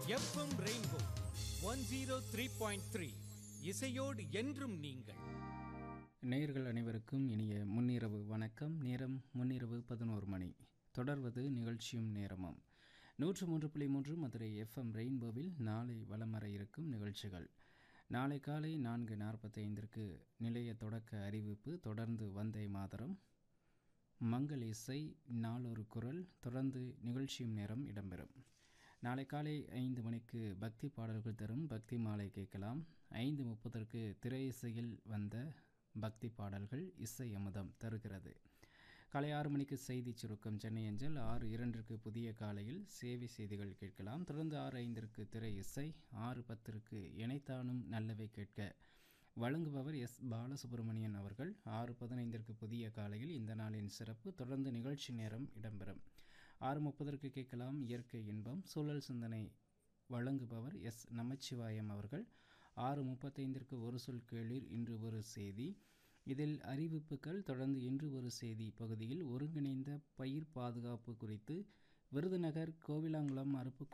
FM rainbow one zero three point three இசையோடு என்றும் நீங்கள் நேயர்கள் அனைவருக்கும் இனிய முன்னிரவு வணக்கம் நேரம் முன்னிரவு பதினோரு மணி தொடர்வது நிகழ்ச்சியும் நேரமும் நூற்று மூன்று புள்ளி மூன்று மதுரை எஃப்எம் ரெயின்போவில் நாளை வலம் வர இருக்கும் நிகழ்ச்சிகள் நாளை காலை நான்கு நாற்பத்தி ஐந்திற்கு நிலைய தொடக்க அறிவிப்பு தொடர்ந்து வந்தே மாதரம் மங்கள் இசை நாளொரு குரல் தொடர்ந்து நிகழ்ச்சியும் நேரம் இடம்பெறும் நாளை காலை ஐந்து மணிக்கு பக்தி பாடல்கள் தரும் பக்தி மாலை கேட்கலாம் ஐந்து முப்பதற்கு திரை இசையில் வந்த பக்தி பாடல்கள் இசை அமுதம் தருகிறது காலை ஆறு மணிக்கு செய்தி சுருக்கம் சென்னை அஞ்சல் ஆறு இரண்டிற்கு புதிய காலையில் சேவை செய்திகள் கேட்கலாம் தொடர்ந்து ஆறு ஐந்திற்கு திரை இசை ஆறு பத்திற்கு இணைத்தானும் நல்லவை கேட்க வழங்குபவர் எஸ் பாலசுப்ரமணியன் அவர்கள் ஆறு பதினைந்திற்கு புதிய காலையில் இந்த நாளின் சிறப்பு தொடர்ந்து நிகழ்ச்சி நேரம் இடம்பெறும் ஆறு முப்பதற்கு கேட்கலாம் இயற்கை இன்பம் சூழல் சிந்தனை வழங்குபவர் எஸ் நமச்சிவாயம் அவர்கள் ஆறு முப்பத்தைந்திற்கு ஒரு சொல் கேளீர் இன்று ஒரு செய்தி இதில் அறிவிப்புகள் தொடர்ந்து இன்று ஒரு செய்தி பகுதியில் ஒருங்கிணைந்த பயிர் பாதுகாப்பு குறித்து விருதுநகர் கோவிலாங்குளம் அருப்பு